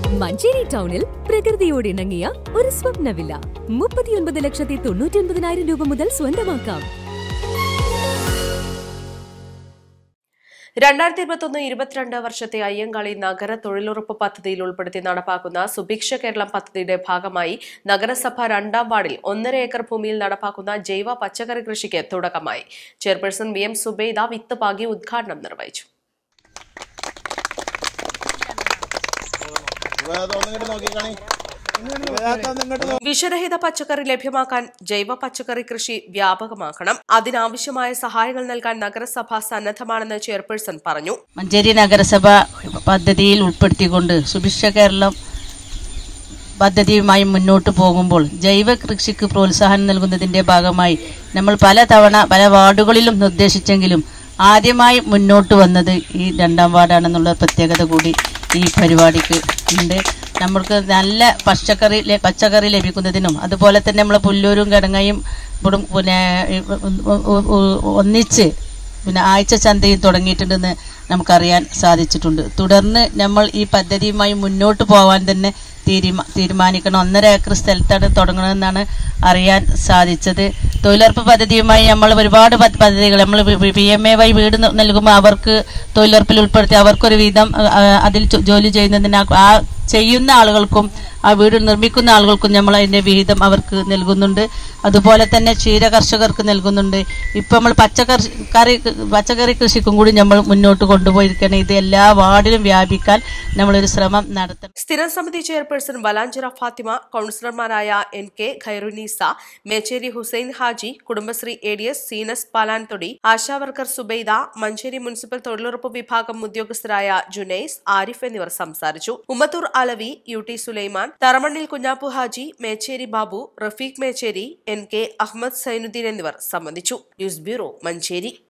മഞ്ചേരി ടൗണിൽ പ്രകൃതിയോട് ഇണങ്ങിയ ഒരു സ്വപ്ന വില്ല മുപ്പത്തിയൊൻപത് ലക്ഷത്തി തൊണ്ണൂറ്റി ഒൻപതിനായിരം രൂപ മുതൽ സ്വന്തമാക്കാം രണ്ടായിരത്തി ഇരുപത്തൊന്ന് ഇരുപത്തിരണ്ട് വർഷത്തെ അയ്യങ്കാളി നഗര തൊഴിലുറപ്പ് പദ്ധതിയിൽ ഉൾപ്പെടുത്തി നടപ്പാക്കുന്ന സുഭിക്ഷ കേരളം പദ്ധതിയുടെ ഭാഗമായി നഗരസഭ രണ്ടാം വാർഡിൽ ഒന്നര ഏക്കർ ഭൂമിയിൽ നടപ്പാക്കുന്ന ജൈവ പച്ചക്കറി കൃഷിക്ക് തുടക്കമായി ചെയർപേഴ്സൺ വി എം സുബൈദ വിത്ത് പാകി ഉദ്ഘാടനം നിർവഹിച്ചു വിഷരഹിത പച്ചക്കറി ലഭ്യമാക്കാൻ ജൈവ പച്ചക്കറി കൃഷി വ്യാപകമാക്കണം അതിനാവശ്യമായ സഹായങ്ങൾ നൽകാൻ നഗരസഭ സന്നദ്ധമാണെന്ന് ചെയർപേഴ്സൺ പറഞ്ഞു മഞ്ചേരി നഗരസഭ പദ്ധതിയിൽ ഉൾപ്പെടുത്തിക്കൊണ്ട് സുഭിക്ഷ കേരളം പദ്ധതിയുമായി മുന്നോട്ട് പോകുമ്പോൾ ജൈവ കൃഷിക്ക് പ്രോത്സാഹനം നൽകുന്നതിന്റെ ഭാഗമായി നമ്മൾ പല തവണ പല വാർഡുകളിലും നിർദ്ദേശിച്ചെങ്കിലും ആദ്യമായി മുന്നോട്ട് വന്നത് ഈ രണ്ടാം വാർഡാണെന്നുള്ള പ്രത്യേകത കൂടി ഈ പരിപാടിക്ക് ഉണ്ട് നമ്മൾക്ക് നല്ല പച്ചക്കറി ല- പച്ചക്കറി ലഭിക്കുന്നതിനും അതുപോലെ തന്നെ നമ്മൾ പുല്ലൂരും കിടങ്ങയും ഇവിടും പിന്നെ ഈ ഒ- ഒ- ഒ- ഒന്നിച്ച് പിന്നെ ആഴ്ച ചന്തയും തുടങ്ങിയിട്ടുണ്ടെന്ന് നമുക്കറിയാൻ സാധിച്ചിട്ടുണ്ട് തുടർന്ന് നമ്മൾ ഈ പദ്ധതിയുമായി മുന്നോട്ട് പോകാൻ തന്നെ തീരുമാ തീരുമാനിക്കണം ഒന്നര ഏക്കർ സ്ഥലത്താണ് തുടങ്ങണമെന്നാണ് അറിയാൻ സാധിച്ചത് തൊഴിലുറപ്പ് പദ്ധതിയുമായി നമ്മൾ ഒരുപാട് പദ്ധ- പദ്ധതികൾ നമ്മൾ പി എം എ വൈ വീട് ന- നൽകുമ്പോൾ അവർക്ക് തൊഴിലുറപ്പിൽ ഉൾപ്പെടുത്തി അവർക്കൊരു വീതം ആ, അതിൽ ജോ- ജോലി ചെയ്യുന്നതിന് ആ- ആ ചെയ്യുന്ന ആളുകൾക്കും ആ വീട് നിർമ്മിക്കുന്ന ആളുകൾക്കും നമ്മൾ അതിന്റെ വിഹിതം അവർക്ക് നൽകുന്നുണ്ട് അതുപോലെ തന്നെ ക്ഷീര കർഷകർക്ക് നൽകുന്നുണ്ട് ഇപ്പം നമ്മൾ പച്ചക്കറി കറി പച്ചക്കറി കൃഷിക്കും കൂടി നമ്മൾ മുന്നോട്ട് കൊണ്ടുപോയിരിക്കണം ഇത് എല്ലാ വാർഡിലും വ്യാപിക്കാൻ നമ്മളൊരു ശ്രമം നടത്തണം സ്ഥിരം സമിതി ചെയർപേഴ്സൺ വലാഞ്ചിറ ഫാത്തിമ കൌൺസിലർമാരായ N K Khairunisa Mecheri Hussain Haji Kudumbashree A D S Seenas Palanthodi ASHA worker Zubaida Manjeri municipal തൊഴിലുറപ്പ് വിഭാഗം ഉദ്യോഗസ്ഥരായ ജുനൈസ് ആരിഫ് എന്നിവർ സംസാരിച്ചു Ummathur Alavi U T Sulaiman Tharamannil Kunhappu Haji Mecheri Babu Rafeeq Mecheri N K Ahammed Zainuddin എന്നിവർ സംബന്ധിച്ചു ന്യൂസ് ബ്യൂറോ മഞ്ചേരി